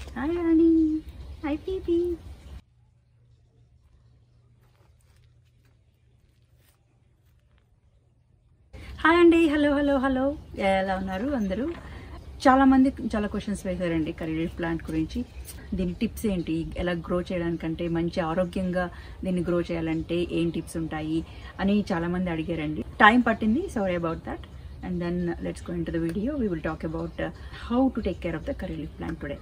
Hi Rani hi PP hi అండి hello hello hello ఎలా ఉన్నారు అందరూ చాలా మంది చాలా క్వశ్చన్స్ వేశారండి కరీర్ ప్లాంట్ గురించి దీని టిప్స్ ఏంటి ఎలా గ్రో చేయడానికంటే మంచి ఆరోగ్యంగా దీన్ని గ్రో చేయాలంటే ఏం టిప్స్ ఉంటాయి అని చాలా మంది అడిగారండి టైం పట్టింది sorry about that and then let's go into the video we will talk about how to take care of the curry leaf plant today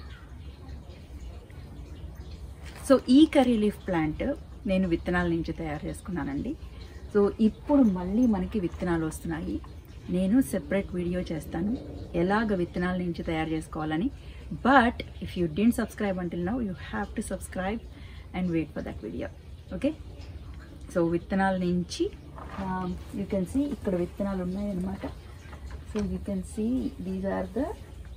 so ఈ కర్రీ లీఫ్ ప్లాంట్ నేను విత్తనాల నుంచి తయారు చేసుకున్నానండి సో ఇప్పుడు మళ్ళీ మనకి విత్తనాలు వస్తున్నాయి నేను సెపరేట్ వీడియో చేస్తాను ఎలాగ విత్తనాల నుంచి తయారు చేసుకోవాలని but if you didn't subscribe until now you have to subscribe and wait for that video okay so విత్తనాల నుంచి యూ కెన్ సీ ఇక్కడ విత్తనాలు ఉన్నాయన్నమాట so you can see these are the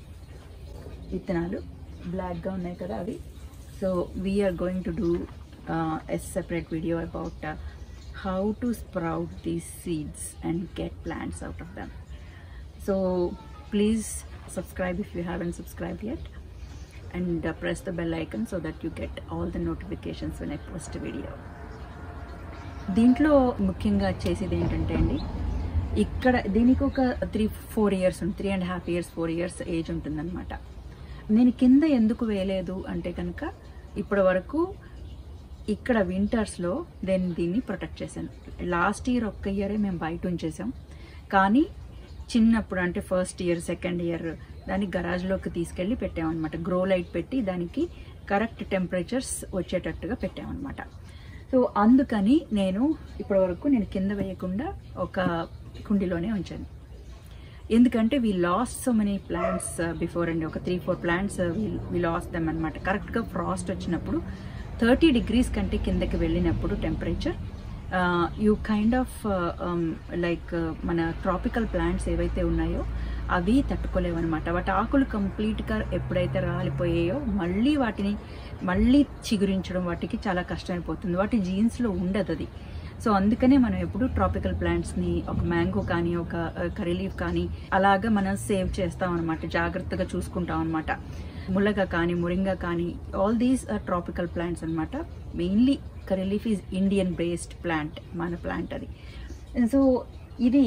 విత్తనాలు బ్లాక్గా ఉన్నాయి కదా అవి so we're going to do a separate video about how to sprout these seeds and get plants out of them so please subscribe if you haven't subscribed yet and uh, press the bell icon so that you get all the notifications when I post a video. దీంట్లో ముఖ్యంగా చేసేది ఏంటంటే అండి ఇక్కడ దీనికి ఒక three four years three and half years four years age ఉంటుందన్నమాట నేను కింద ఎందుకు వేయలేదు అంటే కనుక ఇప్పటి వరకు ఇక్కడ వింటర్స్లో నేను దీన్ని ప్రొటెక్ట్ చేశాను లాస్ట్ ఇయర్ ఒక్క ఇయరే మేము బయట ఉంచేసాం కానీ చిన్నప్పుడు అంటే ఫస్ట్ ఇయర్ సెకండ్ ఇయర్ దాన్ని గరాజ్లోకి తీసుకెళ్ళి పెట్టామన్నమాట గ్రో లైట్ పెట్టి దానికి కరెక్ట్ టెంపరేచర్స్ వచ్చేటట్టుగా పెట్టామన్నమాట సో అందుకని నేను ఇప్పటివరకు నేను కింద వేయకుండా ఒక కుండీలోనే ఉంచాను ఎందుకంటే we lost so many plants before అండి ఒక three four plants we lost them అనమాట కరెక్ట్గా ఫ్రాస్ట్ వచ్చినప్పుడు థర్టీ డిగ్రీస్ కంటే కిందకి వెళ్ళినప్పుడు temperature you kind of like మన ట్రాపికల్ ప్లాంట్స్ ఏవైతే ఉన్నాయో అవి తట్టుకోలేవన్నమాట వాటి ఆకులు కంప్లీట్గా ఎప్పుడైతే రాలిపోయాయో మళ్ళీ వాటిని మళ్ళీ చిగురించడం వాటికి చాలా కష్టమైపోతుంది వాటి జీన్స్లో ఉండదు అది సో అందుకనే మనం ఎప్పుడు ట్రాపికల్ ప్లాంట్స్ని ఒక మ్యాంగో కానీ ఒక కర్రీ లీఫ్ కానీ అలాగా మనం సేవ్ చేస్తాం అనమాట జాగ్రత్తగా చూసుకుంటాం అనమాట ముల్లగా కానీ మురింగా కానీ all these are tropical plants అనమాట mainly curry leaf is Indian based plant మన ప్లాంట్ అది సో ఇది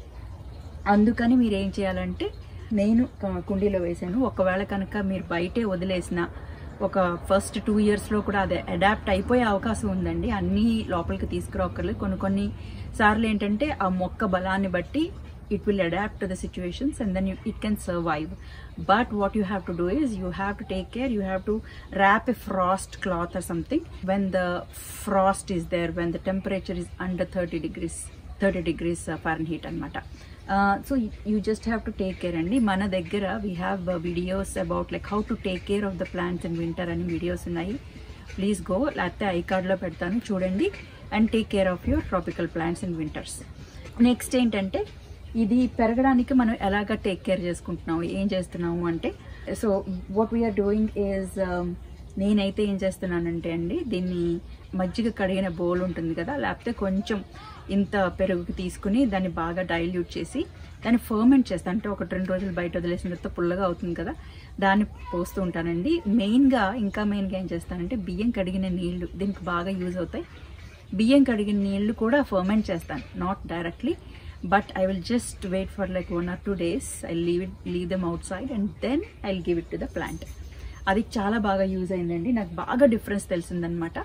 అందుకని మీరు ఏం చేయాలంటే నేను క- కుండీలో వేసాను ఒకవేళ కనుక మీరు బయటే వదిలేసిన ఒక ఫస్ట్ టూ ఇయర్స్లో కూడా అది అడాప్ట్ అయిపోయే అవకాశం ఉందండి అన్నీ లోపలికి తీసుకురాకర్లేదు కొన్ని కొన్ని సార్లు ఏంటంటే ఆ మొక్క బలాన్ని బట్టి it will adapt to the situations and then you, it can survive but what you have to do is you have to take care you have to wrap a frost cloth or something when the frost is there when the temperature is under 30 degrees 30 degrees uh, fahrenheit అనమాట so you just have to take care అండి మన దగ్గర we have videos about like how to take care of the plants in winter అని videos ఉన్నాయి please go లేకపోతే I కార్డ్లో పెడతాను చూడండి and take care of your tropical plants in winters next ఏంటంటే ఇది పెరగడానికి మనం ఎలాగ టేక్ కేర్ చేసుకుంటున్నాము ఏం చేస్తున్నాము అంటే so what we're doing is నేనైతే ఏం చేస్తున్నానంటే అండి దీన్ని మజ్జిగ కడిగిన బౌల్ ఉంటుంది కదా లేకపోతే కొంచెం ఇంత పెరుగుకి తీసుకుని దాన్ని బాగా డైల్యూట్ చేసి దాన్ని ఫర్మెంట్ చేస్తాను అంటే ఒకటి రెండు రోజులు బయట వదిలేసిన తర్వాత పుల్లగా అవుతుంది కదా దాన్ని పోస్తూ ఉంటానండి మెయిన్గా ఇంకా మెయిన్గా ఏం చేస్తానంటే బియ్యం కడిగిన నీళ్లు దీనికి బాగా యూజ్ అవుతాయి బియ్యం కడిగిన నీళ్లు కూడా ఫర్మెంట్ చేస్తాను not directly but I will just wait for like one or two days I leave it leave them outside and then I give it to the plant అది చాలా బాగా యూజ్ అయిందండి నాకు బాగా డిఫరెన్స్ తెలిసిందనమాట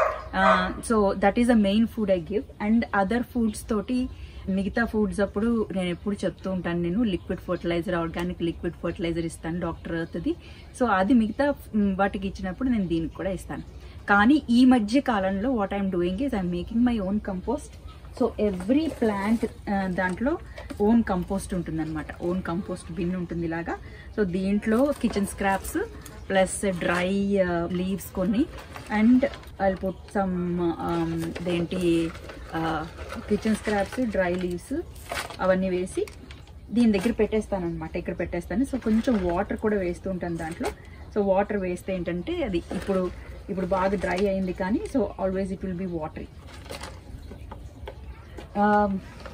so that is the main food I give and other foods తోటి మిగతా foods అప్పుడు నేను ఎప్పుడు చెప్తూ ఉంటాను నేను liquid fertiliser organic liquid fertiliser ఇస్తాను డాక్టర్ అవుతుంది సో అది మిగతా మ్, వాటికి ఇచ్చినప్పుడు నేను దీనికి కూడా ఇస్తాను కానీ ఈ మధ్య కాలంలో what I'm doing is I'm making my own compost so every plant దాంట్లో ఓన్ కంపోస్ట్ ఉంటుందన్నమాట ఓన్ కంపోస్ట్ బిన్ ఉంటుంది ఇలాగా సో దీంట్లో kitchen scraps plus dry leaves కొన్ని అండ్ ఐ పుట్ సమ్ దేంటి కిచెన్ స్క్రాప్స్ డ్రై లీవ్స్ అవన్నీ వేసి దీని దగ్గర పెట్టేస్తాను అనమాట ఇక్కడ పెట్టేస్తాను సో కొంచెం వాటర్ కూడా వేస్తూ ఉంటాను దాంట్లో సో వాటర్ వేస్తే ఏంటంటే అది ఇప్పుడు ఇప్పుడు బాగా డ్రై అయింది కానీ so always it will be watery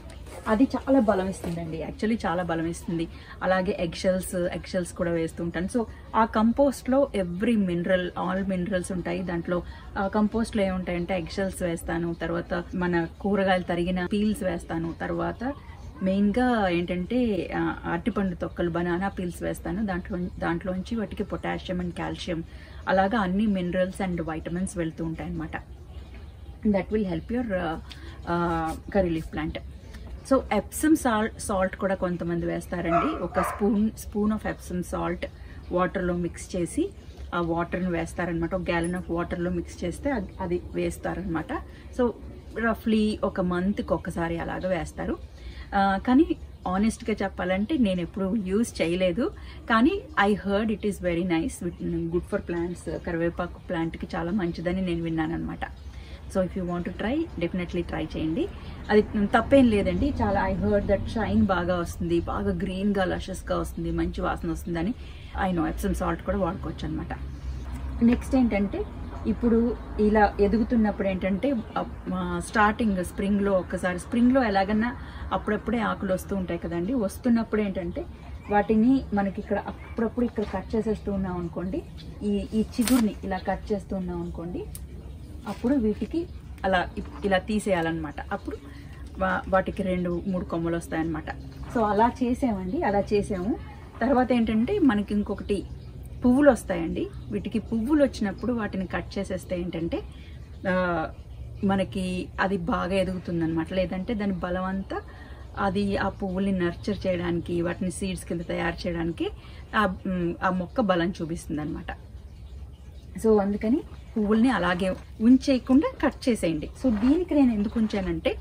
అది చాలా బలం ఇస్తుందండి యాక్చువల్లీ చాలా బలం ఇస్తుంది అలాగే ఎగ్షెల్స్ ఎగ్షెల్స్ కూడా వేస్తుంటాను సో ఆ కంపోస్ట్లో ఎవ్రీ మినరల్ ఆల్ మినరల్స్ ఉంటాయి దాంట్లో ఆ కంపోస్ట్లో ఏముంటాయంటే ఎగ్షెల్స్ వేస్తాను తర్వాత మన కూరగాయలు తరిగిన పీల్స్ వేస్తాను తర్వాత మెయిన్గా ఏంటంటే ఆ, అరటిపండు తొక్కలు బనానా పీల్స్ వేస్తాను దాంట్లో దాంట్లోంచి వాటికి పొటాషియం అండ్ కాల్షియం అలాగా అన్ని మినరల్స్ అండ్ వైటమిన్స్ వెళ్తూ ఉంటాయి అన్నమాట that will help your curry leaf plant so Epsom salt salt కూడా కొంతమంది వేస్తారండి ఒక spoon spoon of Epsom salt వాటర్లో మిక్స్ చేసి ఆ వాటర్ని వేస్తారనమాట ఒక గ్యాలన్ ఆఫ్ వాటర్లో మిక్స్ చేస్తే అది- అది వేస్తారనమాట సో రఫ్లీ ఒక మంత్కి ఒక్కసారి అలాగా వేస్తారు ఆ, కానీ ఆనెస్ట్గా చెప్పాలంటే నేను ఎప్పుడు యూజ్ చేయలేదు కానీ I heard it is very nice good for plants కరివేపాకు ప్లాంట్కి చాలా మంచిదని నేను విన్నాను అనమాట so if you want try definitely try చేయండి అది తప్పేం లేదండి చాలా ఐ హర్డ్ దట్ షైన్ బాగా వస్తుంది బాగా గ్రీన్గా లషస్గా వస్తుంది మంచి వాసన వస్తుందని ఐ నో ఎప్సమ్ సాల్ట్ కూడా వాడుకోవచ్చు అనమాట నెక్స్ట్ ఏంటంటే ఇప్పుడు ఇలా ఎదుగుతున్నప్పుడు ఏంటంటే స్టార్టింగ్ స్ప్రింగ్లో ఒక్కసారి స్ప్రింగ్లో ఎలాగన్నా అప్పుడప్పుడే ఆకులు వస్తూ ఉంటాయి కదండి వస్తున్నప్పుడు ఏంటంటే వాటిని మనకి ఇక్కడ అప్పుడప్పుడు ఇక్కడ కట్ చేసేస్తూ ఉన్నాం అనుకోండి ఈ ఈ చిగురిని ఇలా కట్ చేస్తూ ఉన్నాం అనుకోండి అప్పుడు వీటికి అలా ఇ- ఇలా తీసేయాలన్నమాట అప్పుడు వా- వాటికి రెండు మూడు కొమ్మలు వస్తాయన్నమాట సో అలా చేసామండి అలా చేసాము తర్వాత ఏంటంటే మనకి ఇంకొకటి పువ్వులు వస్తాయండి వీటికి పువ్వులు వచ్చినప్పుడు వాటిని కట్ చేసేస్తే ఏంటంటే ఆ, మనకి అది బాగా ఎదుగుతుంది అనమాట లేదంటే దాని బలం అంతా అది ఆ పువ్వుల్ని నర్చర్ చేయడానికి వాటిని సీడ్స్ కింద తయారు చేయడానికి ఆ మ్, ఆ మొక్క బలం చూపిస్తుంది అనమాట సో అందుకని పువ్వుల్ని అలాగే ఉంచేయకుండా కట్ చేసేయండి సో దీనికి నేను ఎందుకు ఉంచానంటే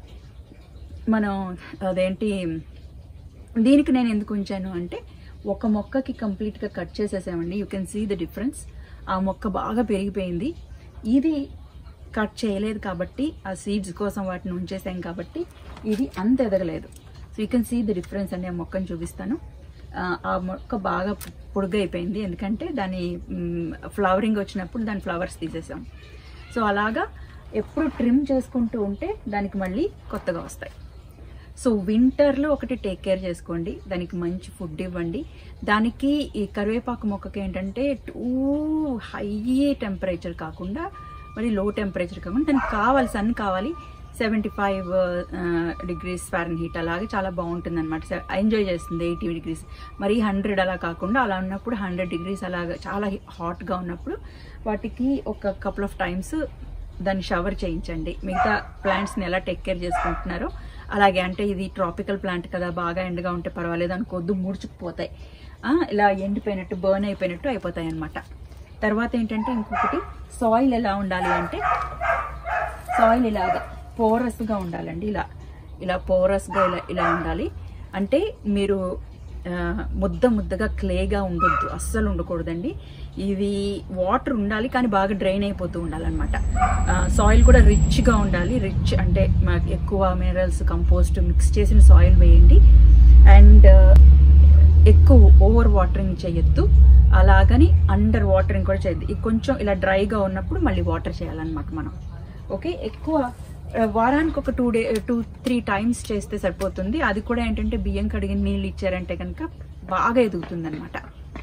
మనం అదేంటి దీనికి నేను ఎందుకు ఉంచాను అంటే ఒక మొక్కకి కంప్లీట్గా కట్ చేసేసామండి you can see the difference ఆ మొక్క బాగా పెరిగిపోయింది ఇది కట్ చేయలేదు కాబట్టి ఆ సీడ్స్ కోసం వాటిని ఉంచేసాం కాబట్టి ఇది అంత ఎదగలేదు so you can see the difference అండి ఆ మొక్కను చూపిస్తాను ఆ, ఆ మొక్క బాగా పొడుగు అయిపోయింది ఎందుకంటే దాని ఫ్లవరింగ్ వచ్చినప్పుడు దాని ఫ్లవర్స్ తీసేసాం సో అలాగా ఎప్పుడు ట్రిమ్ చేసుకుంటూ ఉంటే దానికి మళ్ళీ కొత్తగా వస్తాయి సో వింటర్లో ఒకటి టేక్ కేర్ చేసుకోండి దానికి మంచి ఫుడ్ ఇవ్వండి దానికి ఈ కరివేపాకు మొక్కకి ఏంటంటే టూ హై టెంపరేచర్ కాకుండా మరి లో టెంపరేచర్ కాకుండా దానికి కావాలి సన్ కావాలి seventy five degrees Fahrenheit అలాగే చాలా బాగుంటుంది అనమాట ఎంజాయ్ చేస్తుంది ఎయిటీ డిగ్రీస్ మరి హండ్రెడ్ అలా కాకుండా అలా ఉన్నప్పుడు హండ్రెడ్ డిగ్రీస్ అలాగా చాలా హాట్గా ఉన్నప్పుడు వాటికి ఒక కపుల్ ఆఫ్ టైమ్స్ దాన్ని షవర్ చేయించండి మిగతా ప్లాంట్స్ని ఎలా టేక్ కేర్ చేసుకుంటున్నారో అలాగే అంటే ఇది ట్రాపికల్ ప్లాంట్ కదా బాగా ఎండగా ఉంటే పర్వాలేదు అనుకోవద్దు ముడుచుకుపోతాయి ఆ, ఇలా ఎండిపోయినట్టు బర్న్ అయిపోయినట్టు అయిపోతాయి అనమాట తర్వాత ఏంటంటే ఇంకొకటి సాయిల్ ఎలా ఉండాలి అంటే సాయిల్ ఇలాగా పోరస్గా ఉండాలండి ఇలా ఇలా పోరస్గా ఇలా ఇలా ఉండాలి అంటే మీరు ఆ, ముద్ద ముద్దగా క్లేగా ఉండొద్దు అస్సలు ఉండకూడదండి ఇది వాటర్ ఉండాలి కానీ బాగా డ్రైన్ అయిపోతూ ఉండాలన్నమాట సాయిల్ కూడా రిచ్గా ఉండాలి రిచ్ అంటే మనకి ఎక్కువ మినరల్స్ కంపోస్ట్ మిక్స్ చేసిన సాయిల్ వేయండి అండ్ ఎక్కువ ఓవర్ వాటరింగ్ చేయొద్దు అలాగని అండర్ వాటరింగ్ కూడా చేయొద్దు ఇది కొంచెం ఇలా డ్రైగా ఉన్నప్పుడు మళ్ళీ వాటర్ చేయాలన్నమాట మనం ఓకే ఎక్కువ ఆ, వారానికి ఒక two day two three times చేస్తే సరిపోతుంది అది కూడా ఏంటంటే బియ్యం కడిగిన నీళ్ళు ఇచ్చారంటే కనుక బాగా ఎదుగుతుంది అనమాట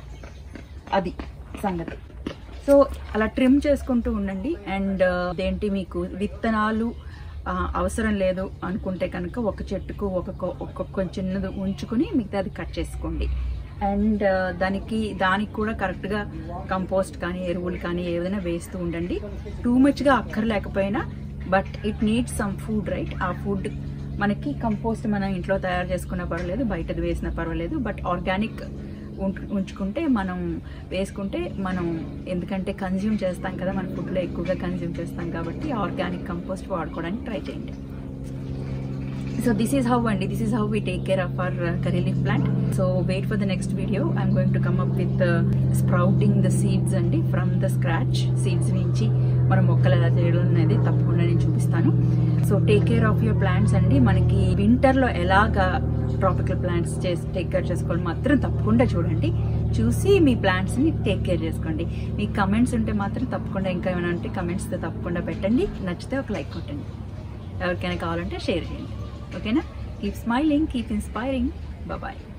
అది సంగతి సో అలా ట్రిమ్ చేసుకుంటూ ఉండండి అండ్ అదేంటి మీకు విత్తనాలు ఆ, అవసరం లేదు అనుకుంటే కనుక ఒక చెట్టుకు ఒక కొ- ఒక కొంచెం చిన్నది ఉంచుకుని మిగతాది కట్ చేసుకోండి అండ్ దానికి దానికి కూడా కరెక్ట్గా కంపోస్ట్ కానీ ఎరువులు కానీ ఏదైనా వేస్తూ ఉండండి టూ మచ్గా అక్కర్లేకపోయినా but it needs some food right ఆ ఫుడ్ మనకి కంపోస్ట్ మనం ఇంట్లో తయారు చేసుకున్నా పర్వాలేదు బయటది వేసినా పర్వాలేదు బట్ ఆర్గానిక్ ఉంచు- ఉంచుకుంటే మనం వేసుకుంటే మనం ఎందుకంటే కన్జ్యూమ్ చేస్తాం కదా మన ఫుడ్లో ఎక్కువగా కన్జ్యూమ్ చేస్తాం కాబట్టి ఆర్గానిక్ కంపోస్ట్ వాడుకోవడానికి ట్రై చేయండి సో దిస్ ఈస్ హౌ అండి this is how we take care of our curry leaf plant so wait for the next video I'm going to come up with sprouting the seeds అండి from the scratch seeds నుంచి మనం మొక్కలు ఎలా చేయడం అనేది తప్పకుండా నేను చూపిస్తాను so take care of your plants అండి మనకి వింటర్లో ఎలాగా ట్రాపికల్ ప్లాంట్స్ చేసి టేక్ కేర్ చేసుకోవాలి మాత్రం తప్పకుండా చూడండి చూసి మీ ప్లాంట్స్ని టేక్ కేర్ చేసుకోండి మీ కమెంట్స్ ఉంటే మాత్రం తప్పకుండా ఇంకా ఏమైనా ఉంటే కమెంట్స్తో తప్పకుండా పెట్టండి నచ్చితే ఒక లైక్ కొట్టండి ఎవరికైనా కావాలంటే షేర్ చేయండి ఓకేనా keep smiling keep inspiring bye bye